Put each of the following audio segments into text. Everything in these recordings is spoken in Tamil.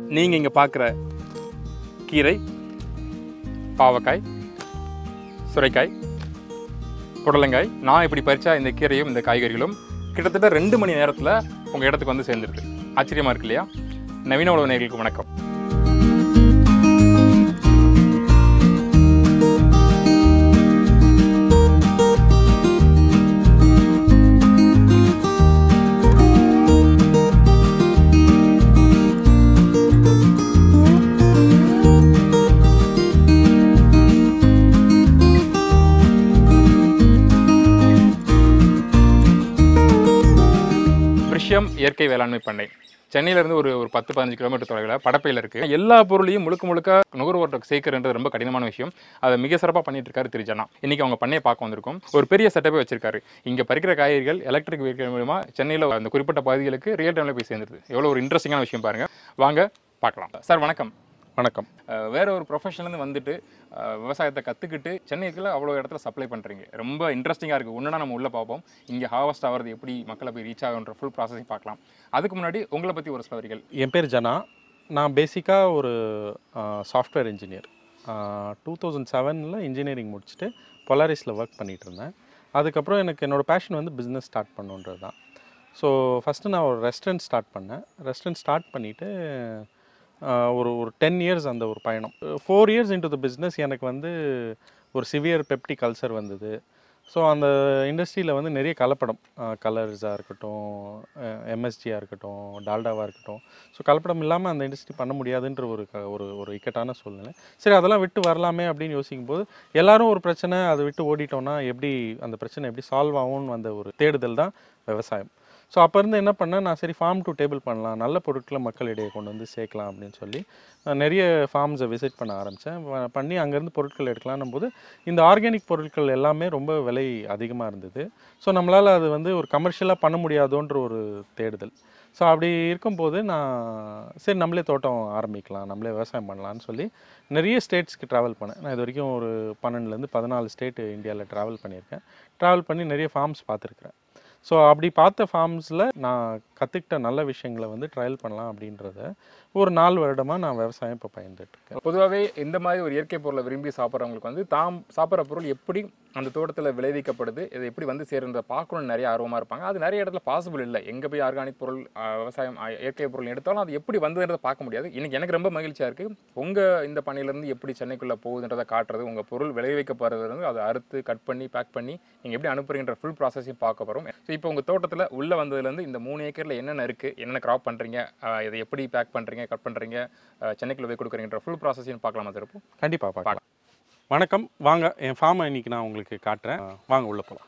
நீங்கள் இங்கே பார்க்குற கீரை பாவக்காய் சுரைக்காய் புடலங்காய் நான் இப்படி பறிச்சா இந்த கீரையும் இந்த காய்கறிகளும் கிட்டத்தட்ட ரெண்டு மணி நேரத்தில் உங்கள் இடத்துக்கு வந்து சேர்ந்துருக்கு ஆச்சரியமாக இருக்கு இல்லையா நவீன உழவு நேயர்களுக்கு வணக்கம் பிரிஷியம் இயற்கை வேளாண்மை பண்ணை சென்னையிலேருந்து ஒரு ஒரு பத்து பதினஞ்சு கிலோமீட்டர் தொலைவில் படப்பையில் இருக்குது எல்லா பொருளையும் முழுக்க முழுக்க நுகர்வோர்கிட்ட சேர்க்கறன்றது ரொம்ப கடினமான விஷயம் அதை மிக சிறப்பாக பண்ணிட்டு இருக்காரு திரு ஜனா இன்னைக்கு அவங்க பண்ணையை பார்க்க வந்திருக்கோம் ஒரு பெரிய செட்டப்பே வச்சிருக்காரு இங்கே பறிக்கிற காய்கறிகள் எலக்ட்ரிக் வெஹிக்கிள் மூலமா சென்னையில் அந்த குறிப்பிட்ட பகுதிகளுக்கு ரியல் டைமில் போய் சேர்ந்துருது எவ்வளோ ஒரு இன்ட்ரெஸ்டிங்கான விஷயம் பாருங்க வாங்க பார்க்கலாம் சார் வணக்கம் வணக்கம் அஹ் வேற ஒரு ப்ரொஃபஷன்லேருந்து வந்துட்டு அஹ் விவசாயத்தை கற்றுக்கிட்டு சென்னைக்குள்ள அவ்வளோ இடத்துல சப்ளை பண்ணுறீங்க ரொம்ப இன்ட்ரெஸ்டிங்காக இருக்குது ஒன்றுனா நம்ம உள்ளே பார்ப்போம் இங்கே ஹார்வஸ்ட் ஆகிறது எப்படி மக்களை போய் ரீச் ஆகுன்ற ஃபுல் ப்ராசஸிங் பார்க்கலாம் அதுக்கு முன்னாடி உங்களை பற்றி ஒரு சில வரிகள் என் பேர் ஜனா நான் பேசிக்காக ஒரு சாஃப்ட்வேர் இன்ஜினியர் டூ தௌசண்ட் செவனில் இன்ஜினியரிங் முடிச்சுட்டு பொலாரிஸில் ஒர்க் பண்ணிகிட்டு இருந்தேன் அதுக்கப்புறம் எனக்கு என்னோடய பேஷன் வந்து பிஸ்னஸ் ஸ்டார்ட் பண்ணுன்றது தான் ஸோ ஃபஸ்ட்டு நான் ஒரு ரெஸ்டாரண்ட் ஸ்டார்ட் பண்ணேன் ரெஸ்டாரண்ட் ஸ்டார்ட் பண்ணிவிட்டு ஒரு ஒரு டென் இயர்ஸ் அந்த ஒரு பயணம் four years into the business எனக்கு வந்து ஒரு சிவியர் பெப்டிக் கல்சர் வந்தது ஸோ அந்த இண்டஸ்ட்ரியில் வந்து நிறைய கலப்படம் கலர்ஸாக இருக்கட்டும் எம்எஸ்ஜியாக இருக்கட்டும் டால்டாவாக இருக்கட்டும் ஸோ கலப்படம் இல்லாமல் அந்த இண்டஸ்ட்ரி பண்ண முடியாதுன்ற ஒரு க- ஒரு ஒரு இக்கட்டான சூழ்நிலை சரி அதெல்லாம் விட்டு வரலாமே அப்படின்னு யோசிக்கும் போது எல்லாரும் ஒரு பிரச்சனை அதை விட்டு ஓடிட்டோம்னா எப்படி அந்த பிரச்சனை எப்படி சால்வ் ஆகும்னு வந்த ஒரு தேடுதல் தான் விவசாயம் ஸோ அப்போ இருந்து என்ன பண்ணேன் நான் சரி ஃபார்ம் டு டேபிள் பண்ணலாம் நல்ல பொருட்களை மக்களிடையே கொண்டு வந்து சேர்க்கலாம் அப்படின்னு சொல்லி நான் நிறைய ஃபார்ம்ஸை விசிட் பண்ண ஆரம்பித்தேன் பண்ணி அங்கேருந்து பொருட்கள் எடுக்கலாம்னும் போது இந்த ஆர்கானிக் பொருட்கள் எல்லாமே ரொம்ப விலை அதிகமாக இருந்தது ஸோ நம்மளால் அது வந்து ஒரு கமர்ஷியலாக பண்ண முடியாதோன்ற ஒரு தேடுதல் ஸோ அப்படி இருக்கும்போது நான் சரி நம்மளே தோட்டம் ஆரம்பிக்கலாம் நம்மளே விவசாயம் பண்ணலான்னு சொல்லி நிறைய ஸ்டேட்ஸ்க்கு ட்ராவல் பண்ணேன் நான் இது வரைக்கும் ஒரு பன்னெண்டுலேருந்து பதினாலு ஸ்டேட் இந்தியாவில் ட்ராவல் பண்ணியிருக்கேன் ட்ராவல் பண்ணி நிறைய ஃபார்ம்ஸ் பார்த்துருக்குறேன் ஸோ அப்படி பார்த்த ஃபார்ம்ஸில் நான் கற்றுக்கிட்ட நல்ல விஷயங்களை வந்து ட்ரையல் பண்ணலாம் அப்படின்றத ஒரு நாலு வருடமாக நான் விவசாயம் இப்போ பயந்துட்டு இருக்கேன் பொதுவாகவே இந்த மாதிரி ஒரு இயற்கை பொருளை விரும்பி சாப்பிட்றவங்களுக்கு வந்து தாம் சாப்பிட்ற பொருள் எப்படி அந்த தோட்டத்தில் விளைவிக்கப்படுது இதை எப்படி வந்து சேருன்றத பார்க்கணும்னு நிறைய ஆர்வமாக இருப்பாங்க அது நிறைய இடத்துல பாசிபிள் இல்லை எங்கே போய் ஆர்கானிக் பொருள் அஹ், விவசாயம் அஹ், இயற்கை பொருள் எடுத்தாலும் அது எப்படி வந்ததுன்றதை பார்க்க முடியாது இன்னைக்கு எனக்கு ரொம்ப மகிழ்ச்சியாக இருக்குது உங்கள் இந்த பணியிலேருந்து எப்படி சென்னைக்குள்ளே போகுதுன்றதை காட்டுறது உங்கள் பொருள் விளைவிக்கப்படுறதுலேருந்து அதை அறுத்து கட் பண்ணி பேக் பண்ணி நீங்கள் எப்படி அனுப்புறீங்கன்ற ஃபுல் ப்ராசஸையும் பார்க்க போகிறோம் ஸோ இப்போ உங்கள் தோட்டத்தில் உள்ளே வந்ததுலேருந்து இந்த மூணு ஏக்கரில் என்னென்ன இருக்குது என்னென்ன கிராப் பண்ணுறீங்க இதை எப்படி பேக் பண்ணுறீங்க கட் பண்ணுறீங்க சென்னைக்குள்ளே போய் கொடுக்குறீங்கன்ற ஃபுல் ப்ராசஸையும் பார்க்கலாமா சார் இப்போ கண்டிப்பாக பார்க்கலாம் வணக்கம் வாங்க என் ஃபார்மை இன்னைக்கு நான் உங்களுக்கு காட்டுறேன் வாங்க உள்ளே போகலாம்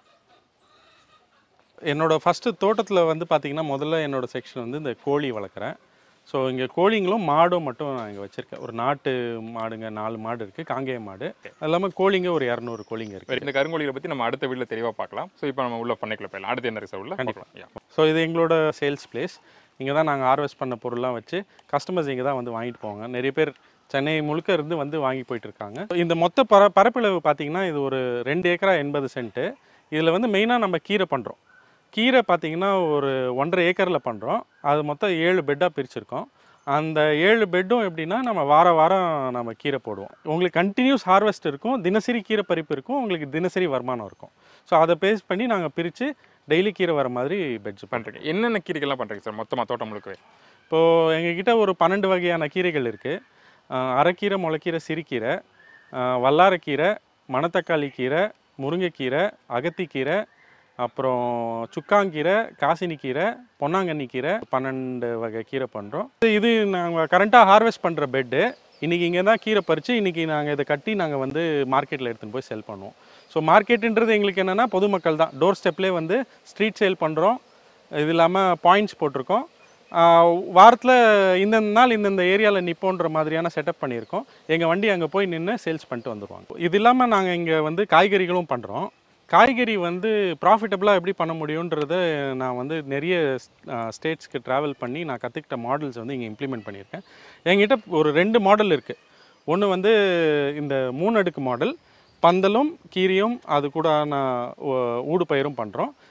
என்னோட ஃபஸ்ட்டு தோட்டத்தில் வந்து பார்த்தீங்கன்னா முதல்ல என்னோட செக்ஷன் வந்து இந்த கோழி வளர்க்குறேன் ஸோ இங்கே கோழிங்களும் மாடும் மட்டும் நான் இங்கே வச்சுருக்கேன் ஒரு நாட்டு மாடுங்க நாலு மாடு இருக்குது காங்கேய மாடு அது இல்லாமல் கோழிங்க ஒரு இரநூறு கோழிங்க இருக்குது சரி, இந்த கருங்கோழிகளை பற்றி நம்ம அடுத்த வீடியோல தெளிவாக பார்க்கலாம் ஸோ இப்போ நம்ம உள்ள பண்ணைக்குள்ள போயிடலாம் அடுத்து என்ன இருக்கு சார் உள்ள பார்க்கலாம் Yeah. ஸோ இது எங்களோட சேல்ஸ் பிளேஸ் இங்கே தான் நாங்கள் ஹார்வெஸ்ட் பண்ண பொருள்லாம் வச்சு கஸ்டமர்ஸ் இங்கே தான் வந்து வாங்கிட்டு போவாங்க நிறைய பேர் சென்னை முழுக்க இருந்து வந்து வாங்கி போயிட்டு இருக்காங்க இந்த மொத்த பர பரப்பளவு பார்த்தீங்கன்னா இது ஒரு ரெண்டு ஏக்கரா எண்பது சென்ட்டு இதில் வந்து மெயினாக நம்ம கீரை பண்ணுறோம் கீரை பார்த்தீங்கன்னா ஒரு ஒன்றரை ஏக்கரில் பண்ணுறோம் அது மொத்தம் ஏழு பெட்டாக பிரிச்சிருக்கோம் அந்த ஏழு பெட்டும் எப்படின்னா நம்ம வார வாரம் நம்ம கீரை போடுவோம் உங்களுக்கு கண்டினியூஸ் ஹார்வெஸ்ட் இருக்கும் தினசரி கீரை பறிப்பு இருக்கும் உங்களுக்கு தினசரி வருமானம் இருக்கும் ஸோ அதை பேஸ் பண்ணி நாங்கள் பிரித்து டெய்லி கீரை வர மாதிரி பெட்ஸ் பண்ணுறோம் பண்றீங்க என்னென்ன கீரைகள்லாம் பண்ணுறீங்க சார் மொத்தமாக தோட்டம் முழுக்கவே இப்போது எங்ககிட்ட ஒரு பன்னெண்டு வகையான கீரைகள் இருக்குது அரைக்கீரை முளைக்கீரை சிறுகீரை ஆஹ் வல்லாரைக்கீரை மணத்தக்காளி கீரை முருங்கைக்கீரை அகத்திக்கீரை அப்புறம் சுக்காங்கீரை காசினிக்கீரை பொன்னாங்கண்ணி கீரை பன்னெண்டு வகை கீரை பண்ணுறோம் இது நாங்கள் கரண்ட்டாக ஹார்வெஸ்ட் பண்ணுற பெட்டு இன்றைக்கி இங்கே தான் கீரை பறித்து இன்றைக்கி நாங்கள் இதை கட்டி நாங்கள் வந்து மார்க்கெட்டில் எடுத்துன்னு போய் செல் பண்ணுவோம் ஸோ மார்க்கெட்டுன்றது எங்களுக்கு என்னென்னா பொதுமக்கள் தான் டோர் ஸ்டெப்லேயே வந்து ஸ்ட்ரீட் சேல் பண்ணுறோம் இது இல்லாமல் பாயிண்ட்ஸ் போட்டிருக்கோம் வாரத்தில் இந்தந்த நாள் இந்தந்த ஏரியாவில் நிப்போன்ற மாதிரியான செட்டப் பண்ணியிருக்கோம் எங்கள் வண்டி அங்கே போய் நின்று சேல்ஸ் பண்ணிட்டு வந்துடுவாங்க இது இல்லாமல் நாங்கள் இங்கே வந்து காய்கறிகளும் பண்ணுறோம் காய்கறி வந்து ப்ராஃபிட்டபுளாக எப்படி பண்ண முடியுன்றத நான் வந்து நிறைய ஸ்டேட்ஸ்க்கு ட்ராவல் பண்ணி நான் கற்றுக்கிட்ட மாடல்ஸ் வந்து இங்கே இம்ப்ளிமெண்ட் பண்ணியிருக்கேன் என்கிட்ட ஒரு ரெண்டு மாடல் இருக்குது ஒன்று வந்து இந்த மூணு அடுக்கு மாடல் பந்தலும் கீரியும் அது கூட நான் ஊடு பயிரும் பண்ணுறோம்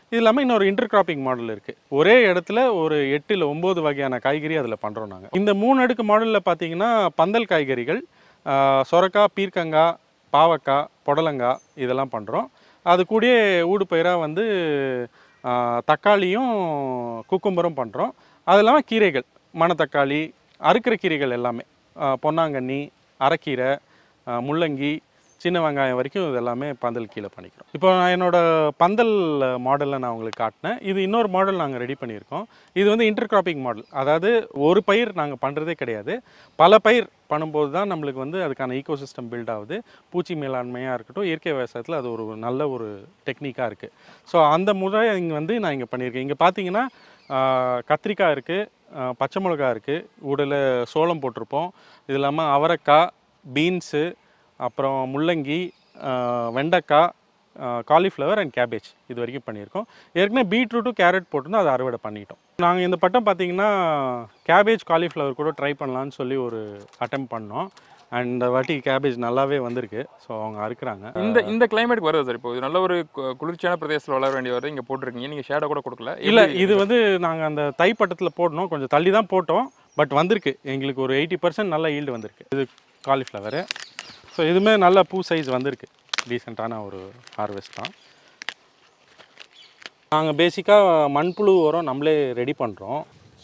இது இல்லாமல் இன்னொரு இன்டர் கிராப்பிங் மாடல் இருக்குது ஒரே இடத்துல ஒரு எட்டு இல்லை ஒம்பது வகையான காய்கறி அதில் பண்ணுறோம் நாங்கள் இந்த மூணு அடுக்கு மாடலில் பார்த்தீங்கன்னா பந்தல் காய்கறிகள் ஆஹ், சொரக்காய் பீர்க்கங்காய் பாவக்காய் புடலங்காய் இதெல்லாம் பண்ணுறோம் அது கூடயே ஊடுபயிராக வந்து ஆஹ், தக்காளியும் குக்கும்பரும் பண்ணுறோம் அது இல்லாமல் கீரைகள் மணத்தக்காளி அறுக்கிற கீரைகள் எல்லாமே ஆஹ், பொன்னாங்கண்ணி அரைக்கீரை ஆஹ், முள்ளங்கி சின்ன வெங்காயம் வரைக்கும் இது எல்லாமே பந்தல் கீழே பண்ணிக்கிறோம் இப்போ நான் என்னோட பந்தல் மாடலில் நான் உங்களுக்கு காட்டினேன் இது இன்னொரு மாடல் நாங்கள் ரெடி பண்ணியிருக்கோம் இது வந்து இன்டர் கிராப்பிங் மாடல் அதாவது ஒரு பயிர் நாங்கள் பண்ணுறதே கிடையாது பல பயிர் பண்ணும்போது தான் நம்மளுக்கு வந்து அதுக்கான ஈகோசிஸ்டம் பில்ட் ஆகுது பூச்சி மேலாண்மையாக இருக்கட்டும் இயற்கை விவசாயத்தில் அது ஒரு நல்ல ஒரு டெக்னிக்காக இருக்குது ஸோ அந்த முறை இங்கே வந்து நான் இங்கே பண்ணியிருக்கேன் இங்கே பார்த்தீங்கன்னா ஆஹ், கத்திரிக்காய் இருக்குது பச்சை மிளகா இருக்குது உடல சோளம் போட்டிருப்போம் இது இல்லாமல் அவரைக்காய் பீன்ஸு அப்புறம் முள்ளங்கி ஆஹ், வெண்டைக்காய் காலிஃப்ளவர் அண்ட் கேபேஜ் இது வரைக்கும் பண்ணியிருக்கோம் ஏற்கனவே பீட்ரூட்டும் கேரட் போட்டிருந்தோம் அதை அறுவடை பண்ணிட்டோம் நாங்கள் இந்த பட்டம் பார்த்தீங்கன்னா கேபேஜ் காலிஃப்ளவர் கூட ட்ரை பண்ணலான்னு சொல்லி ஒரு அட்டம் பண்ணோம் அண்ட் இந்த வாட்டி கேபேஜ் நல்லாவே வந்திருக்கு ஸோ அவங்க அறுக்குறாங்க இந்த இந்த கிளைமேட்டுக்கு வருது சார் இப்போ இது நல்ல ஒரு கு- குளிர்ச்சியான பிரதேசத்தில் வளர வேண்டிய வருது இங்கே போட்டிருக்கீங்க நீங்கள் ஷேடோ கூட கொடுக்கல இல்லை எப்படி- இது வந்து நாங்கள் அந்த தை பட்டத்தில் போடணும் கொஞ்சம் தள்ளி தான் போட்டோம் பட் வந்திருக்கு எங்களுக்கு ஒரு எயிட்டி பர்சன்ட் நல்ல ஈல்டு வந்திருக்கு இது காலிஃப்ளவரு ஸோ இதுவுமே நல்ல பூ சைஸ் வந்திருக்கு டீசெண்டான ஒரு ஹார்வெஸ்ட் தான் நாங்கள் பேசிக்காக மண்புழு உரம் நம்மளே ரெடி பண்ணுறோம்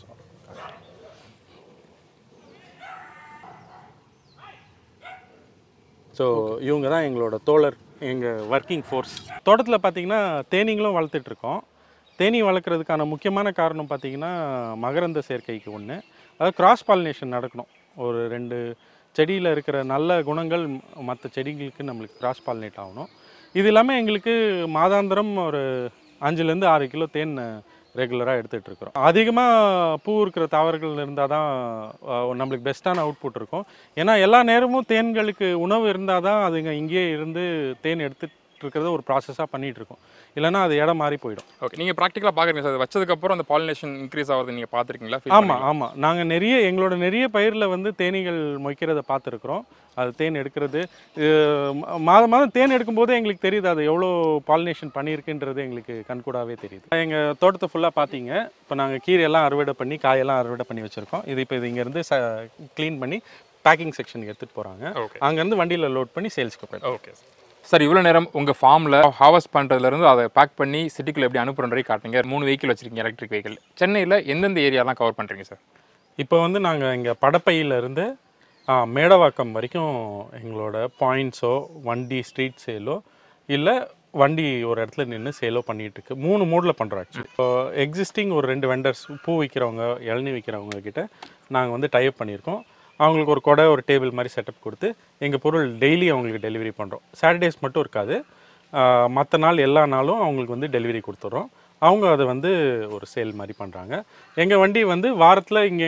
ஸோ இவங்க தான் எங்களோட தோழர் எங்கள் ஒர்க்கிங் ஃபோர்ஸ் தோட்டத்தில் பார்த்தீங்கன்னா தேனீங்களும் வளர்த்துட்ருக்கோம் தேனீ வளர்க்குறதுக்கான முக்கியமான காரணம் பார்த்தீங்கன்னா மகரந்த சேர்க்கைக்கு ஒன்று அதாவது கிராஸ் பாலினேஷன் நடக்கணும் ஒரு ரெண்டு செடியில் இருக்கிற நல்ல குணங்கள் மற்ற செடிங்களுக்கு நம்மளுக்கு கிராஸ் பாலினேட் ஆகணும் இது இல்லாமல் எங்களுக்கு மாதாந்திரம் ஒரு அஞ்சுலேருந்து ஆறு கிலோ தேன் ரெகுலராக எடுத்துகிட்டு இருக்கிறோம் அதிகமாக பூ இருக்கிற தாவரங்கள் இருந்தால் தான் அஹ், நம்மளுக்கு பெஸ்ட்டான அவுட்புட் இருக்கும் ஏன்னா எல்லா நேரமும் தேன்களுக்கு உணவு இருந்தால் தான் அதுங்க இங்கேயே இருந்து தேன் எடுத்துட்டு இருக்கிறத ஒரு ப்ராசஸாக பண்ணிகிட்டு இருக்கோம் இல்லைன்னா அது இடம் மாறி போயிடும் ஓகே நீங்கள் ப்ராக்டிக்கலாக பார்க்குறீங்க சார் வச்சதுக்கப்புறம் அந்த பாலினேஷன் இன்க்ரீஸ் ஆகுது நீங்கள் பார்த்துருக்கீங்களா ஆமாம் ஆமாம் நாங்கள் நிறைய எங்களோட நிறைய பயிரில் வந்து தேனீகள் மொய்க்கிறத பார்த்துருக்குறோம் அது தேன் எடுக்கிறது இது ம- மாதம் மாதம் தேன் எடுக்கும்போதே எங்களுக்கு தெரியுது அது எவ்வளோ பாலினேஷன் பண்ணியிருக்குன்றது எங்களுக்கு கண்கூடாவே தெரியுது எங்கள் தோட்டத்தை ஃபுல்லாக பார்த்தீங்க இப்போ நாங்கள் கீரையெல்லாம் அறுவடை பண்ணி காயெல்லாம் அறுவடை பண்ணி வச்சுருக்கோம் இது இப்போ இது இங்கேருந்து ச க்ளீன் பண்ணி பேக்கிங் செக்ஷனுக்கு எடுத்துகிட்டு போகிறாங்க ஓகே அங்கேருந்து வண்டியில் லோட் பண்ணி சேல்ஸ்க்கு போயிடும் ஓகே சார் சார் இவ்வளோ நேரம் உங்கள் ஃபார்மில் ஹார்வெஸ்ட் பண்ணுறதுலேருந்து அதை பேக் பண்ணி சிட்டிக்குள்ளே எப்படி அனுப்புகிற வரைக்கும் காட்டுங்க மூணு வெஹிக்கிள் வச்சிருக்கீங்க எலக்ட்ரிக் வெஹிக்கிள் சென்னையில் எந்தெந்த ஏரியாலாம் கவர் பண்ணுறீங்க சார் இப்போ வந்து நாங்கள் இங்கே படப்பையிலேருந்து மேடவாக்கம் வரைக்கும் எங்களோட பாயிண்ட்ஸோ வண்டி ஸ்ட்ரீட் சேலோ இல்லை வண்டி ஒரு இடத்துல நின்று சேலோ பண்ணிட்டு இருக்கு மூணு மூடில் பண்ணுறோம் ஆக்சுவலி இப்போ எக்ஸிஸ்டிங் ஒரு ரெண்டு வெண்டர்ஸ் பூ விற்கிறவங்க இளநீ விற்கிறவங்க கிட்ட நாங்கள் வந்து டைப் பண்ணியிருக்கோம் அவங்களுக்கு ஒரு கொடை ஒரு டேபிள் மாதிரி செட்டப் கொடுத்து எங்கள் பொருள் டெய்லி அவங்களுக்கு டெலிவரி பண்ணுறோம் சாட்டர்டேஸ் மட்டும் இருக்காது மற்ற நாள் எல்லா நாளும் அவங்களுக்கு வந்து டெலிவரி கொடுத்துட்றோம் அவங்க அதை வந்து ஒரு சேல் மாதிரி பண்ணுறாங்க எங்கள் வண்டி வந்து வாரத்தில் இங்கே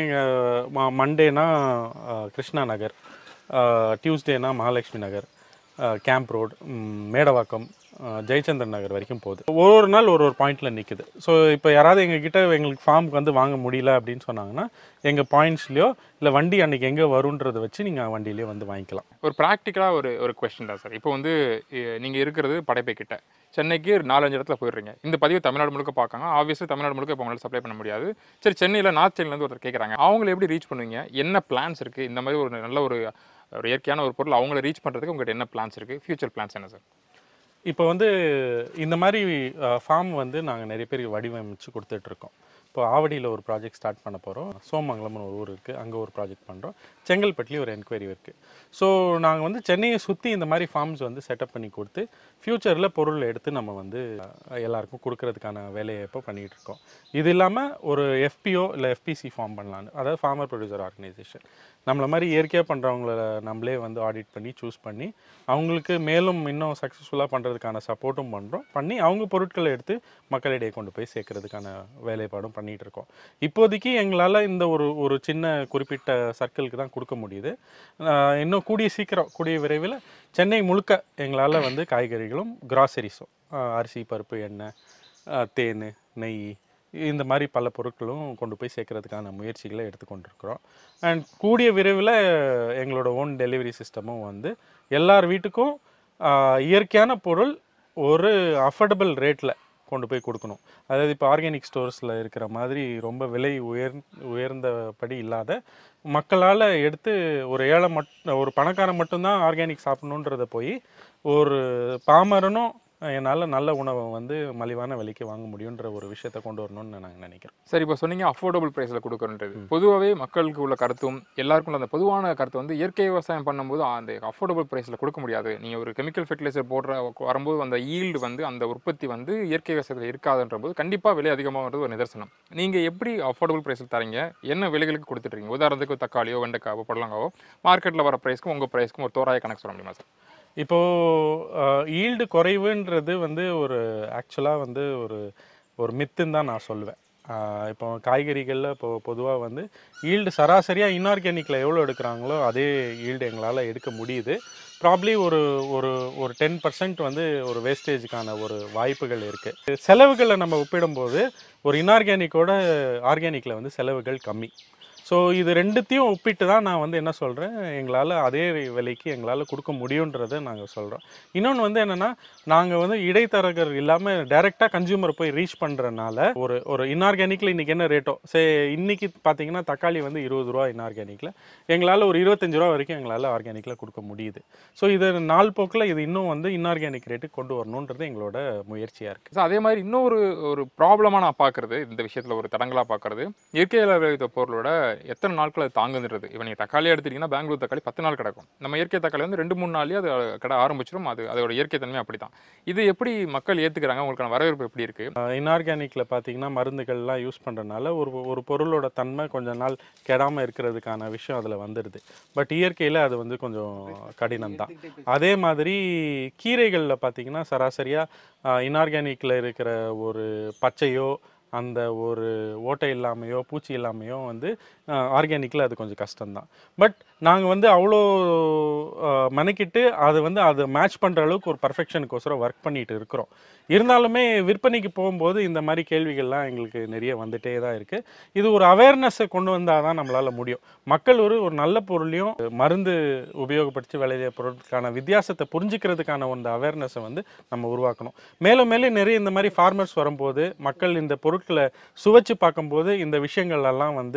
மண்டேனா கிருஷ்ணா நகர் டியூஸ்டேனா மகாலட்சுமி நகர் கேம்ப் ரோடு மேடவாக்கம் அஹ், ஜெயச்சந்திரன் நகர் வரைக்கும் போகுது ஒரு ஒரு நாள் ஒரு ஒரு பாயிண்டில் நிற்குது ஸோ இப்போ யாராவது எங்ககிட்ட எங்களுக்கு ஃபார்முக்கு வந்து வாங்க முடியல அப்படின்னு சொன்னாங்கன்னா எங்கள் பாயிண்ட்ஸ்லையோ இல்லை வண்டி அன்றைக்கி எங்கே வருன்றதை வச்சு நீங்கள் வண்டியிலே வந்து வாங்கிக்கலாம் ஒரு ப்ராக்டிக்கலாக ஒரு ஒரு கொஸ்டின் தான் சார் இப்போ வந்து நீங்கள் இருக்கிறது படைப்பை கிட்ட சென்னைக்கு ஒரு நாலஞ்சு இடத்துல போயிடுறீங்க இந்த பதிவு தமிழ்நாடு முழுக்க பார்க்காங்க ஆப்வியஸ்லி தமிழ்நாடு முழுக்க இப்போ உங்களால் சப்ளை பண்ண முடியாது சரி சென்னையில் நார்த் சென்னையிலேருந்து ஒருத்தர் கேட்குறாங்க அவங்கள எப்படி ரீச் பண்ணுவீங்க என்ன பிளான்ஸ் இருக்குது இந்த மாதிரி ஒரு நல்ல ஒரு ஒரு இயற்கையான ஒரு பொருள் அவங்கள ரீச் பண்ணுறதுக்கு உங்கள்கிட்ட என்ன பிளான்ஸ் இருக்குது ஃபியூச்சர் பிளான்ஸ் என்ன சார் இப்போ வந்து இந்த மாதிரி ஃபார்ம் வந்து நாங்கள் நிறைய பேருக்கு வடிவமைச்சு கொடுத்துட்ருக்கோம் இப்போ ஆவடியில் ஒரு ப்ராஜெக்ட் ஸ்டார்ட் பண்ண போகிறோம் சோமங்கலம்னு ஒரு ஊர் இருக்குது அங்கே ஒரு ப்ராஜெக்ட் பண்ணுறோம் செங்கல்பட்டுலேயும் ஒரு என்கொயரி இருக்குது ஸோ நாங்கள் வந்து சென்னையை சுற்றி இந்த மாதிரி ஃபார்ம்ஸ் வந்து செட்டப் பண்ணி கொடுத்து ஃப்யூச்சரில் பொருள் எடுத்து நம்ம வந்து அஹ், எல்லாருக்கும் கொடுக்கறதுக்கான வேலையை இப்போ பண்ணிகிட்டு இருக்கோம் இது இல்லாமல் ஒரு எஃபிஓ இல்லை எஃபிசி ஃபார்ம் பண்ணலான்னு அதாவது ஃபார்மர் ப்ரொடியூசர் ஆர்கனைசேஷன் நம்மள மாதிரி இயற்கையாக பண்ணுறவங்கள நம்மளே வந்து ஆடிட் பண்ணி சூஸ் பண்ணி அவங்களுக்கு மேலும் இன்னும் சக்ஸஸ்ஃபுல்லாக பண்ணுறதுக்கான சப்போர்ட்டும் பண்ணுறோம் பண்ணி அவங்க பொருட்களை எடுத்து மக்களிடையே கொண்டு போய் சேர்க்கறதுக்கான வேலைப்பாடும் பண்ணிகிட்டு இருக்கோம் இப்போதைக்கு எங்களால் இந்த ஒரு ஒரு சின்ன குறிப்பிட்ட சர்க்கிளுக்கு தான் கொடுக்க முடியுது ஆஹ் இன்னும் கூடிய சீக்கிரம் கூடிய விரைவில் சென்னை முழுக்க எங்களால் வந்து காய்கறிகளும் கிராசரிஸும் அரிசி பருப்பு எண்ணெய் ஆஹ் தேன் நெய் இந்த மாதிரி பல பொருட்களும் கொண்டு போய் சேர்க்கறதுக்கான முயற்சிகளை எடுத்துக்கொண்டிருக்கிறோம் அண்ட் கூடிய விரைவில் எங்களோட ஓன் டெலிவரி சிஸ்டமும் வந்து எல்லார் வீட்டுக்கும் ஆஹ் இயற்கையான பொருள் ஒரு அஃபோர்டபுள் ரேட்டில் கொண்டு போய் கொடுக்கணும் அதாவது இப்போ ஆர்கானிக் ஸ்டோர்ஸில் இருக்கிற மாதிரி ரொம்ப விலை உயர் உயர்ந்தபடி இல்லாத மக்களால் எடுத்து ஒரு ஏழை மட் ஒரு பணக்காரன் மட்டும்தான் ஆர்கானிக் சாப்பிடணுன்றத போய் ஒரு பாமரனும் என்னால் நல்ல உணவை வந்து மலிவான விலைக்கு வாங்க முடியுன்ற ஒரு விஷயத்தை கொண்டு வரணும்னு நாங்கள் நினைக்கிறோம் சரி இப்போ சொன்னீங்க அஃபோர்டபுள் ப்ரைஸில் கொடுக்குறன்றது பொதுவாகவே மக்களுக்கு உள்ள கருத்தும் எல்லாருக்கும் உள்ள அந்த பொதுவான கருத்து வந்து இயற்கை விவசாயம் பண்ணும்போது அந்த அஃபோர்டபுள் ப்ரைஸில் கொடுக்க முடியாது நீங்கள் ஒரு கெமிக்கல் ஃபெர்டிலைசர் போடுற வரும்போது அந்த ஈல்டு வந்து அந்த உற்பத்தி வந்து இயற்கை விவசாயத்தில் இருக்காதுன்ற போது கண்டிப்பாக விலை அதிகமாகிறது ஒரு நிதர்சனம் நீங்கள் எப்படி அஃபோர்டபுள் ப்ரைஸில் தரீங்க என்ன விலைகளுக்கு கொடுத்துட்ருக்கீங்க உதாரணத்துக்கு தக்காளியோ வெண்டைக்காவோ புடலங்காவோ மார்க்கெட்டில் வர ப்ரைஸ்க்கும் உங்கள் ப்ரைஸ்க்கும் ஒரு தோராய கணக்கு சொல்ல முடியுமா சார் இப்போது ஈல்டு குறைவுன்றது வந்து ஒரு ஆக்சுவலாக வந்து ஒரு ஒரு மித்துன்னு தான் நான் சொல்லுவேன் ஆஹ் இப்போ காய்கறிகளில் இப்போ பொதுவாக வந்து ஈல்டு சராசரியாக இன்ஆர்கானிக்கில் எவ்வளோ எடுக்கிறாங்களோ அதே ஈல்டு எங்களால் எடுக்க முடியுது ப்ராப்ளி ஒரு ஒரு ஒரு டென் பர்சன்ட் வந்து ஒரு வேஸ்டேஜுக்கான ஒரு வாய்ப்புகள் இருக்குது செலவுகளை நம்ம ஒப்பிடும்போது ஒரு இன்ஆர்கானிக்கோட ஆர்கானிக்கில் வந்து செலவுகள் கம்மி ஸோ இது ரெண்டுத்தையும் ஒப்பிட்டு தான் நான் வந்து என்ன சொல்கிறேன் எங்களால் அதே விலைக்கு எங்களால் கொடுக்க முடியுன்றதை நாங்கள் சொல்கிறோம் இன்னொன்று வந்து என்னென்னா நாங்கள் வந்து இடைத்தரகர் இல்லாமல் டைரெக்டாக கன்சியூமர் போய் ரீச் பண்ணுறனால ஒரு ஒரு இன்ஆர்கானிக்கில் இன்றைக்கி என்ன ரேட்டோ சே இன்னைக்கு பார்த்தீங்கன்னா தக்காளி வந்து இருபது ரூபா இன்ஆர்கானிக்கில் எங்களால் ஒரு இருபத்தஞ்சு ரூபா வரைக்கும் எங்களால் ஆர்கானிக்கில் கொடுக்க முடியுது ஸோ இது நாள் போக்கில் இது இன்னும் வந்து இன்ஆர்கானிக் ரேட்டுக்கு கொண்டு வரணுன்றது எங்களோட முயற்சியாக இருக்குது ஸோ அதே மாதிரி இன்னொரு ஒரு ப்ராப்ளமாக நான் பார்க்குறது இந்த விஷயத்தில் ஒரு தடங்களாக பார்க்குறது இயற்கையில் விளைவித்த பொருளோட எத்தனை நாட்கள் அது தாங்குன்றது இப்போ நீங்கள் தக்காளி எடுத்துட்டீங்கன்னா பெங்களூர் தக்காளி பத்து நாள் கிடக்கும் நம்ம இயற்கை தக்காளி வந்து ரெண்டு மூணு நாள்லேயே அது கிட ஆரம்பிச்சிடும் அது அதோட இயற்கை தன்மை அப்படி தான் இது எப்படி மக்கள் ஏற்றுக்கிறாங்க உங்களுக்கான வரவேற்பு எப்படி இருக்குது இன்ஆர்கானிக்கில் பார்த்தீங்கன்னா மருந்துகள்லாம் யூஸ் பண்ணுறதுனால ஒரு ஒரு பொருளோட தன்மை கொஞ்ச நாள் கெடாமல் இருக்கிறதுக்கான விஷயம் அதில் வந்துடுது பட் இயற்கையில் அது வந்து கொஞ்சம் கடினம் தான் அதே மாதிரி கீரைகளில் பார்த்தீங்கன்னா சராசரியாக இன்ஆர்கானிக்கில் இருக்கிற ஒரு பச்சையோ அந்த ஒரு ஓட்டை இல்லாமையோ பூச்சி இல்லாமையோ வந்து ஆர்கானிக்கில் அது கொஞ்சம் கஷ்டம்தான் பட் நாங்கள் வந்து அவ்வளோ அஹ், மெனக்கிட்டு அது வந்து அதை மேட்ச் பண்ணுற அளவுக்கு ஒரு பர்ஃபெக்ஷனுக்கோசரம் ஒர்க் பண்ணிட்டு இருக்கிறோம் இருந்தாலுமே விற்பனைக்கு போகும்போது இந்த மாதிரி கேள்விகள்லாம் எங்களுக்கு நிறைய வந்துட்டே தான் இருக்குது இது ஒரு அவேர்னஸை கொண்டு வந்தால் தான் நம்மளால் முடியும் மக்கள் ஒரு ஒரு நல்ல பொருளையும் மருந்து உபயோகப்படுத்தி விளைய பொருட்களுக்கான வித்தியாசத்தை புரிஞ்சுக்கிறதுக்கான அந்த அவேர்னஸை வந்து நம்ம உருவாக்கணும் மேலும் மேலும் நிறைய இந்த மாதிரி ஃபார்மர்ஸ் வரும்போது மக்கள் இந்த பொருட்களை சுவைச்சு பார்க்கும்போது இந்த விஷயங்கள் எல்லாம் வந்து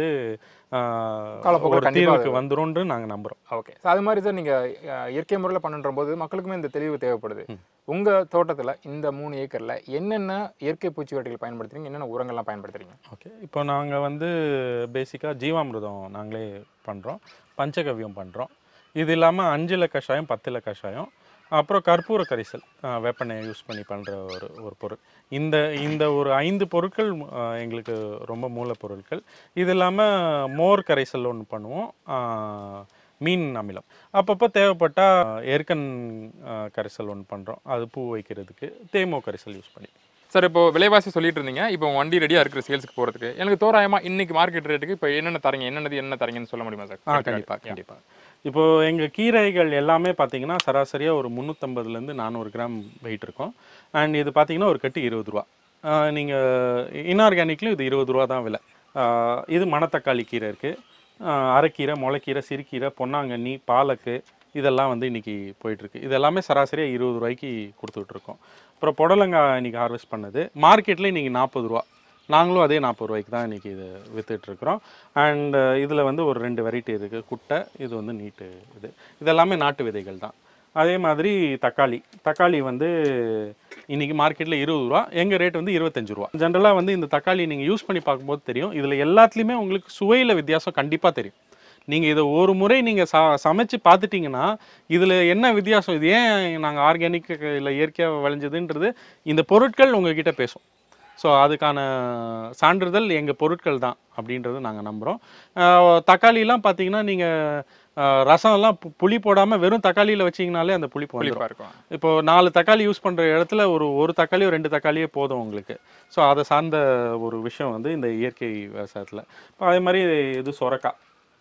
ஆஹ், காலப்போக்கில் ஒரு கண்டிப்பா தீர்வுக்கு வந்துரும்னு நாங்கள் நம்புகிறோம் ஓகே ஸோ அது மாதிரி சார் நீங்கள் இயற்கை முறையில் பண்ணுன்ற போது மக்களுக்குமே இந்த தெளிவு தேவைப்படுது உங்கள் தோட்டத்தில் இந்த மூணு ஏக்கரில் என்னென்ன இயற்கை பூச்சிவெட்டிகள் பயன்படுத்துறீங்க என்னென்ன உரங்கள்லாம் பயன்படுத்துறீங்க ஓகே இப்போ நாங்கள் வந்து பேசிக்காக ஜீவாமிர்தம் நாங்களே பண்ணுறோம் பஞ்சகவ்யம் பண்ணுறோம் இது இல்லாமல் அஞ்சில கஷாயம் பத்தில கஷாயம் அப்புறம் கற்பூர கரிசல் ஆஹ், வேப்பெண்ணெய் யூஸ் பண்ணி பண்ணுற ஒரு ஒரு பொருள் இந்த இந்த ஒரு ஐந்து பொருட்கள் ஆஹ், எங்களுக்கு ரொம்ப மூலப்பொருட்கள் இது இல்லாமல் மோர் கரைசல் ஒன்று பண்ணுவோம் ஆஹ், மீன் அமிலம் அப்பப்போ தேவைப்பட்டால் எருக்கன் ஆஹ், கரைசல் ஒன்று பண்ணுறோம் அது பூ வைக்கிறதுக்கு தேமோ கரைசல் யூஸ் பண்ணி சார் இப்போ விலைவாசி சொல்லிட்டு இருந்தீங்க இப்போ உங்க வண்டி ரெடியாக இருக்கிற சேல்ஸ்க்கு போகிறதுக்கு எனக்கு தோராயமா இன்னைக்கு மார்க்கெட் ரேட்டுக்கு இப்போ என்னென்ன தரீங்க என்னென்னது என்ன தரீங்கன்னு சொல்ல முடியுமா சார் ஆ கண்டிப்பாக கண்டிப்பாக இப்போ எங்கள் கீரைகள் எல்லாமே பார்த்தீங்கன்னா சராசரியாக ஒரு முந்நூற்றம்பதுலேருந்து நானூறு கிராம் வெயிட் இருக்கும் அண்ட் இது பார்த்தீங்கன்னா ஒரு கட்டு இருபது ரூபா நீங்கள் இன்ஆர்கானிக்லையும் இது இருபது ரூபா தான் விலை ஆ, இது மணத்தக்காளி கீரை இருக்குது அரைக்கீரை முளைக்கீரை சிறுக்கீரை பொன்னாங்கண்ணி பாலக்கு இதெல்லாம் வந்து இன்றைக்கி போயிட்டுருக்கு இது எல்லாமே சராசரியாக இருபது ரூபாய்க்கு கொடுத்துட்ருக்கோம் அப்புறம் புடலங்காய் இன்றைக்கி ஹார்வெஸ்ட் பண்ணது மார்க்கெட்டில் இன்றைக்கி நாற்பது ரூபா நாங்களும் அதே நாற்பது ரூபாய்க்கு தான் இன்றைக்கி இது விற்றுட்ருக்குறோம் அண்ட் இதில் வந்து ஒரு ரெண்டு வெரைட்டி இருக்குது குட்டை இது வந்து நீட்டு இது இதெல்லாமே நாட்டு விதைகள் தான் அதே மாதிரி தக்காளி தக்காளி வந்து இன்றைக்கி மார்க்கெட்டில் இருபது ரூபா எங்கள் ரேட் வந்து இருபத்தஞ்சு ரூபா ஜென்ரலாக வந்து இந்த தக்காளி நீங்கள் யூஸ் பண்ணி பார்க்கும்போது தெரியும் இதில் எல்லாத்துலேயுமே உங்களுக்கு சுவையில் வித்தியாசம் கண்டிப்பாக தெரியும் நீங்கள் இதை ஒரு முறை நீங்கள் ச சமைச்சு பார்த்துட்டிங்கன்னா இதில் என்ன வித்தியாசம் இது ஏன் நாங்கள் ஆர்கானிக் இல்லை இயற்கையாக விளைஞ்சதுன்றது இந்த பொருட்கள் உங்ககிட்ட பேசும் ஸோ அதுக்கான சான்றிதழ் எங்கள் பொருட்கள் தான் அப்படின்றது நாங்கள் நம்புகிறோம் தக்காளிலாம் பார்த்தீங்கன்னா நீங்கள் ரசம்லாம் பு- புளி போடாமல் வெறும் தக்காளியில் வச்சிங்கனாலே அந்த புளிப்பு வந்துடும் புளிப்பாக இருக்கும் இப்போ நாலு தக்காளி யூஸ் பண்ணுற இடத்துல ஒரு ஒரு தக்காளியோ ரெண்டு தக்காளியே போதும் உங்களுக்கு ஸோ அதை சார்ந்த ஒரு விஷயம் வந்து இந்த இயற்கை விவசாயத்தில் இப்போ அதே மாதிரி இது சொரக்காய்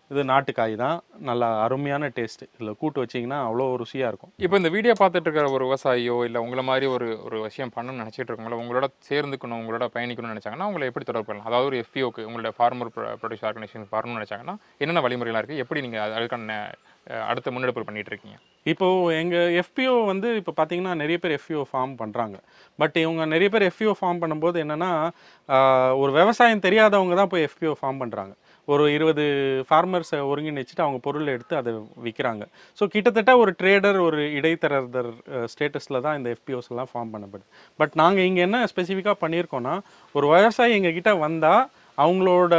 இது நாட்டுக்காய் தான் நல்லா அருமையான டேஸ்ட் இதில் கூட்டு வச்சிங்கன்னா அவ்வளோ ருசியாக இருக்கும் இப்போ இந்த வீடியோ பார்த்துட்டு இருக்கிற ஒரு விவசாயியோ இல்லை உங்களை மாதிரி ஒரு ஒரு விஷயம் பண்ணணும்னு நினச்சிட்டு இருக்கவங்களோ உங்களோட சேர்ந்துக்கணும் உங்களோட பயணிக்கணும்னு நினச்சாங்கன்னா உங்களை எப்படி தொடர்பு பண்ணலாம் அதாவது ஒரு எஃபிஓக்கு உங்களோட ஃபார்மர் ப்ரொடியூஸ் ஆர்கனைசேஷன் வரணும்னு நினச்சாங்கன்னா என்னென்ன வழிமுறைகளாக இருக்குது எப்படி நீங்கள் அதுக்கான அஹ், அடுத்த முன்னெடுப்பு பண்ணிட்டு இருக்கீங்க இப்போ எங்கள் எஃபிஓ வந்து இப்போ பார்த்தீங்கன்னா நிறைய பேர் எஃபிஓ ஃபார்ம் பண்ணுறாங்க பட் இவங்க நிறைய பேர் எஃபிஓ ஃபார்ம் பண்ணும்போது என்னென்னா ஒரு விவசாயம் தெரியாதவங்க தான் போய் எஃபிஓ ஃபார்ம் பண்ணுறாங்க ஒரு இருபது ஃபார்மர்ஸை ஒருங்கிணைச்சிட்டு அவங்க பொருளை எடுத்து அதை விற்கிறாங்க ஸோ கிட்டத்தட்ட ஒரு ட்ரேடர் ஒரு இடைத்தரகர் ஸ்டேட்டஸில் தான் இந்த எஃபிஓஸ் எல்லாம் ஃபார்ம் பண்ணப்படுது பட் நாங்கள் இங்கே என்ன ஸ்பெசிஃபிக்காக பண்ணியிருக்கோன்னா ஒரு விவசாயி எங்ககிட்ட வந்தால் அவங்களோட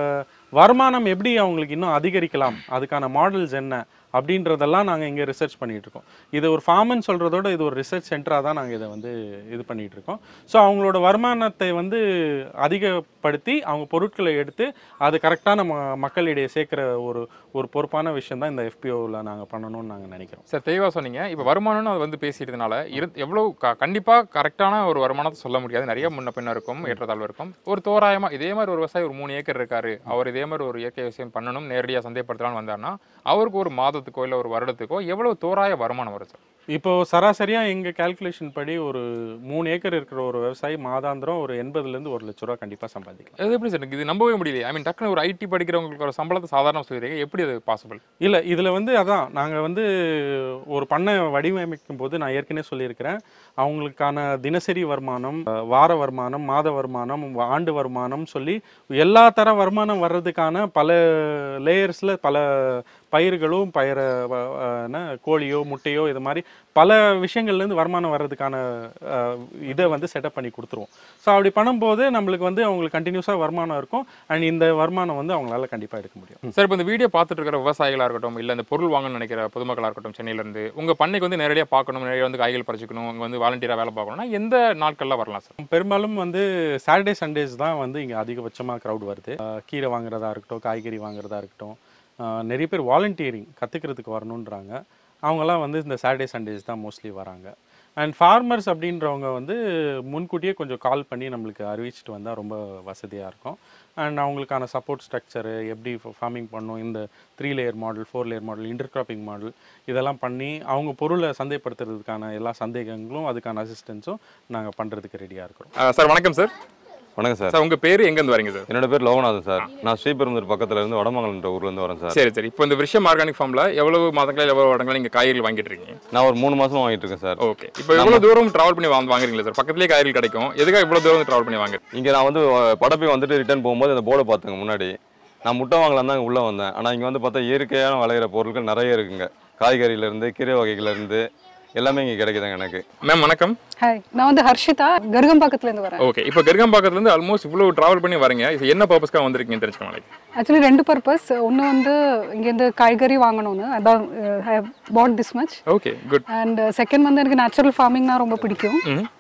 வருமானம் எப்படி அவங்களுக்கு இன்னும் அதிகரிக்கலாம் அதுக்கான மாடல்ஸ் என்ன அப்படின்றதெல்லாம் நாங்கள் இங்கே ரிசர்ச் பண்ணிட்டு இருக்கோம் இது ஒரு ஃபார்ம்னு சொல்கிறதோட இது ஒரு ரிசர்ச் சென்டராக தான் நாங்கள் இதை வந்து இது பண்ணிட்டு இருக்கோம் ஸோ அவங்களோட வருமானத்தை வந்து அதிகப்படுத்தி அவங்க பொருட்களை எடுத்து அது கரெக்டான ம மக்களிடையே சேர்க்குற ஒரு ஒரு பொறுப்பான விஷயம் தான் இந்த எஃபிஓவில் நாங்கள் பண்ணணும்னு நாங்கள் நினைக்கிறோம் சார் தெளிவாக சொன்னீங்க இப்போ வருமானம்னு அது வந்து பேசிட்டதுனால இரு எவ்வளோ க கண்டிப்பாக கரெக்டான ஒரு வருமானத்தை சொல்ல முடியாது நிறைய முன்ன பின்ன இருக்கும் ஏற்றத்தாழ்வு இருக்கும் ஒரு தோராயமாக இதே மாதிரி ஒரு விவசாயி ஒரு மூணு ஏக்கர் இருக்காரு அவர் இதே மாதிரி ஒரு இயற்கை விஷயம் பண்ணணும் நேரடியாக சந்தைப்படுத்தலாம்னு வந்தாருன்னா அவருக்கு ஒரு மாதத்துக்கோ இல்லை ஒரு வருடத்துக்கோ எவ்வளோ தோராய வருமானம் வரும் சார் இப்போ சராசரியாக எங்கள் கால்குலேஷன் படி ஒரு மூணு ஏக்கர் இருக்கிற ஒரு விவசாயி மாதாந்திரம் ஒரு எண்பதுலேருந்து ஒரு லட்ச ரூபா கண்டிப்பாக சம்பாதிக்கலாம் அது எப்படி சார் எனக்கு இது நம்பவே முடியல ஐ மீன் டக்குனு ஒரு ஐடி படிக்கிறவங்களுக்கு ஒரு சம்பளத்தை சாதாரண சொல்லிடுறீங்க எப்படி அது பாசிபிள் இல்லை இதில் வந்து அதான் நாங்கள் வந்து ஒரு பண்ணை வடிவமைக்கும் போது நான் ஏற்கனவே சொல்லியிருக்கிறேன் அவங்களுக்கான தினசரி வருமானம் அஹ், வார வருமானம் மாத வருமானம் வ- ஆண்டு வருமானம் சொல்லி எல்லா தர வருமானம் வர்றதுக்கான பல லேயர்ஸில் பல பயிர்களும் பயிர வ- அஹ், என்ன கோழியோ முட்டையோ இது மாதிரி பல விஷயங்கள்லேருந்து வருமானம் வர்றதுக்கான அஹ், இதை வந்து செட்டப் பண்ணி கொடுத்துருவோம் ஸோ அப்படி பண்ணும்போது நம்மளுக்கு வந்து அவங்களுக்கு கண்டினியூஸாக வருமானம் இருக்கும் அண்ட் இந்த வருமானம் வந்து அவங்களால கண்டிப்பாக எடுக்க முடியும் சார் இப்போ இந்த வீடியோ பார்த்துட்டு இருக்கிற விவசாயிகளாக இருக்கட்டும் இல்லை இந்த பொருள் வாங்கணும்னு நினைக்கிற பொதுமக்களாக இருக்கட்டும் சென்னையிலேருந்து உங்கள் பண்ணைக்கு வந்து நேரடியாக பார்க்கணும் நிறைய வந்து காய்கள் பறிச்சுக்கணும் அங்கே வந்து வாலண்டியராக வேலை பார்க்கணும்னா எந்த நாட்களில் வரலாம் சார் பெரும்பாலும் வந்து சாட்டர்டே சண்டேஸ் தான் வந்து இங்கே அதிகபட்சமாக க்ரௌட் வருது அஹ் கீரை வாங்குறதா இருக்கட்டும் காய்கறி வாங்குறதா இருக்கட்டும் அஹ் நிறைய பேர் வாலண்டியரிங் கற்றுக்கிறதுக்கு வரணுன்றாங்க அவங்கெல்லாம் வந்து இந்த சாட்டர்டே சண்டேஸ் தான் மோஸ்ட்லி வராங்க அண்ட் ஃபார்மர்ஸ் அப்படின்றவங்க வந்து முன்கூட்டியே கொஞ்சம் கால் பண்ணி நம்மளுக்கு அறிவிச்சிட்டு வந்தால் ரொம்ப வசதியாக இருக்கும் அண்ட் அவங்களுக்கான சப்போர்ட் ஸ்ட்ரக்சரு எப்படி ஃபார்மிங் பண்ணும் இந்த three layer model four layer model intercropping model இதெல்லாம் பண்ணி அவங்க பொருளை சந்தைப்படுத்துறதுக்கான எல்லா சந்தேகங்களும் அதுக்கான அசிஸ்டன்ஸும் நாங்கள் பண்ணுறதுக்கு ரெடியாக இருக்கிறோம் சார் வணக்கம் சார் வணக்கம் சார் சார் உங்கள் பேர் எங்கேருந்து வரீங்க சார் என்னோட பேர் லோகநாதன் சார் நான் ஸ்ரீபெரும்புதூர் பக்கத்துல இருந்து வடமங்கலன்ற ஊர்ல இருந்து வரேன் சார் சரி சரி இப்போ இந்த விஷயம் ஆர்கானிக் ஃபார்மில் எவ்வளவு மாதங்களில் எவ்வளவு இடங்கள் நீங்கள் காய்கறிகள் வாங்கிட்டு இருக்கீங்க நான் ஒரு மூணு மாசமா வாங்கிட்டு இருக்கேன் சார் ஓகே இப்போ எவ்வளோ தூரம் ட்ராவல் பண்ணி வாங்க வாங்குறீங்களா சார் பக்கத்துலேயே காய்கறி கிடைக்கும் எதுக்காக இவ்வளோ தூரம் ட்ராவல் பண்ணி வாங்க இங்க நான் வந்து அஹ், படப்பை வந்துட்டு ரிட்டர்ன் போகும்போது அந்த போர்டை பார்த்தேங்க முன்னாடி நான் முட்டை வாங்கலாம் தான் உள்ள வந்தேன் ஆனா இங்க வந்து பார்த்தா இயற்கையான விளையிற பொருட்கள் நிறைய இருக்குங்க காய்கறியில இருந்து கீரை வகைகள்ல இருந்து எல்லாமே இங்க கிடைக்குதுங்க எனக்கு மேம் வணக்கம் ஹாய் நான் வந்து ஹர்ஷிதா கருகம்பாக்கத்துலேருந்து வரேன் ஓகே இப்போ கருகம்பாக்கத்துலேருந்து ஆல்மோஸ்ட் இவ்வளோ ட்ராவல் பண்ணி வரீங்க இது என்ன பர்பஸ்க்காக வந்திருக்கீங்கன்னு தெரிஞ்சுக்கோங்களேன் ஆக்சுவலி ரெண்டு பர்பஸ் ஒன்று வந்து இங்கேருந்து காய்கறி வாங்கணும்னு அதான் I bought this much okay good and second வந்து எனக்கு நேச்சுரல் ஃபார்மிங்னா ரொம்ப பிடிக்கும்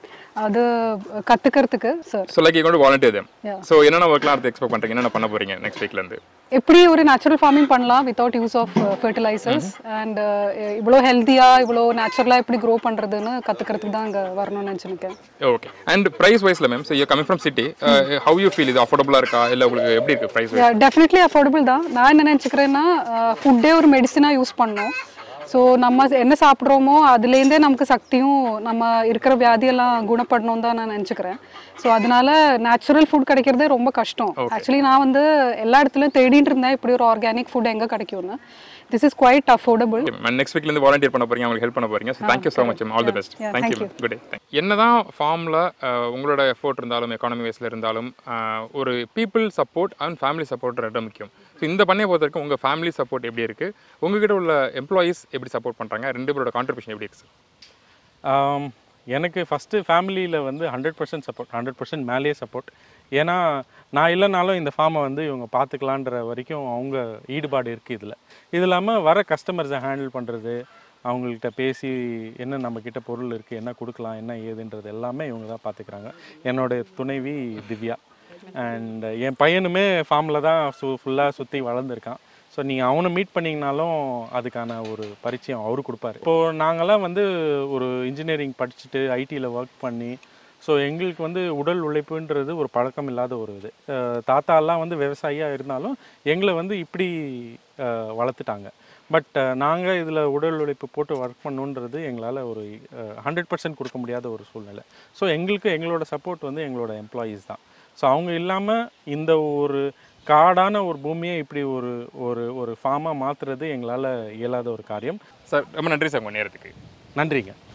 அது கற்றுக்கிறதுக்கு சார் ஸோ லைக் கொண்டு வாலண்டியர் தேம் Yeah. ஸோ என்னென்ன ஒர்க்லாம் அடுத்து எக்ஸ்பெக்ட் பண்ணுறீங்க என்னென்ன பண்ண போறீங்க நெக்ஸ்ட் வீக்லேருந்து எப்படி ஒரு நேச்சுரல் ஃபார்மிங் பண்ணலாம் without use of fertilisers and இவ்வளோ ஹெல்த்தியாக இவ்வளோ நேச்சுரலாக எப்படி க்ரோ பண்ணுறதுன்னு கற்றுக்கிறதுக்கு தான் அங்கே வரணும்னு நினச்சிருக்கேன் ஓகே அண்ட் ப்ரைஸ் வைஸில் ma'am so you coming from city how you feel இது அஃபோர்டபுளாக இருக்கா இல்லை உங்களுக்கு எப்படி இருக்குது ப்ரைஸ் வைஸ் டெஃபினெட்லி அஃபோர்டபுள் தான் நான் என்ன நினச்சிக்கிறேன்னா ஃபுட்டே ஒரு மெடிசனாக யூஸ் பண்ணோம் ஸோ நம்ம என்ன சாப்பிட்றோமோ அதுலேருந்தே நமக்கு சக்தியும் நம்ம இருக்கிற வியாதியெல்லாம் குணப்படணும் தான் நான் நினச்சிக்கிறேன் ஸோ அதனால நேச்சுரல் ஃபுட் கிடைக்கிறதே ரொம்ப கஷ்டம் ஆக்சுவலி நான் வந்து எல்லா இடத்துலையும் தேடிட்டு இருந்தேன் இப்படி ஒரு ஆர்கானிக் ஃபுட் எங்கே கிடைக்கும்னு this is quite affordable next வீக்லேருந்து வாலண்டியர் பண்ண போறீங்க அவங்களுக்கு ஹெல்ப் பண்ண போறீங்க so thank you so much all the best Yeah, thank you thank good day என்னதான் ஃபார்மில் உங்களோட எஃபோர்ட் இருந்தாலும் எக்கானமி வைஸில் இருந்தாலும் uh, ஒரு people support and family support ரெண்டும் முக்கியம் ஸோ இந்த பண்ணையை பொறுத்த வரைக்கும் உங்கள் ஃபேமிலி சப்போர்ட் எப்படி இருக்குது உங்ககிட்ட உள்ள எம்ப்ளாயீஸ் எப்படி சப்போர்ட் பண்ணுறாங்க ரெண்டு பேரோட கான்ட்ரிபியூஷன் எப்படி இருக்குது சார் ஆம், எனக்கு ஃபஸ்ட்டு ஃபேமிலியில் வந்து hundred percent support hundred percent மேலேயே சப்போர்ட் ஏன்னா நான் இல்லைனாலும் இந்த ஃபார்மை வந்து இவங்க பார்த்துக்கலான்ற வரைக்கும் அவங்க ஈடுபாடு இருக்குது இதில் இது இல்லாமல் வர கஸ்டமர்ஸை ஹேண்டில் பண்ணுறது அவங்கள்ட்ட பேசி என்ன நம்மக்கிட்ட பொருள் இருக்குது என்ன கொடுக்கலாம் என்ன ஏதுன்றது எல்லாமே இவங்க தான் பார்த்துக்கிறாங்க என்னோட துணைவி திவ்யா அண்ட் என் பையனுமே ஃபார்மில் தான் சு ஃபுல்லாக சுற்றி வளர்ந்துருக்கான் ஸோ நீங்கள் அவனை மீட் பண்ணிங்கனாலும் அதுக்கான ஒரு பரிச்சயம் அவரு கொடுப்பாரு இப்போது நாங்களாம் வந்து ஒரு இன்ஜினியரிங் படிச்சுட்டு ஐடியில் ஒர்க் பண்ணி ஸோ எங்களுக்கு வந்து உடல் உழைப்புன்றது ஒரு பழக்கம் இல்லாத ஒரு இது அஹ் தாத்தாலாம் வந்து விவசாயியாக இருந்தாலும் எங்களை வந்து இப்படி அஹ், வளர்த்துட்டாங்க பட் நாங்கள் இதில் உடல் உழைப்பு போட்டு ஒர்க் பண்ணணுன்றது எங்களால் ஒரு ஹண்ட்ரட் பர்சன்ட் கொடுக்க முடியாத ஒரு சூழ்நிலை ஸோ எங்களுக்கு எங்களோட சப்போர்ட் வந்து எங்களோட எம்ப்ளாயீஸ் தான் ஸோ அவங்க இல்லாமல் இந்த ஒரு காடான ஒரு பூமியை இப்படி ஒரு ஒரு ஒரு ஃபார்மாக மாற்றுறது எங்களால் இயலாத ஒரு காரியம் சார் ரொம்ப நன்றி சார் உங்கள் நேரத்துக்கு நன்றிங்க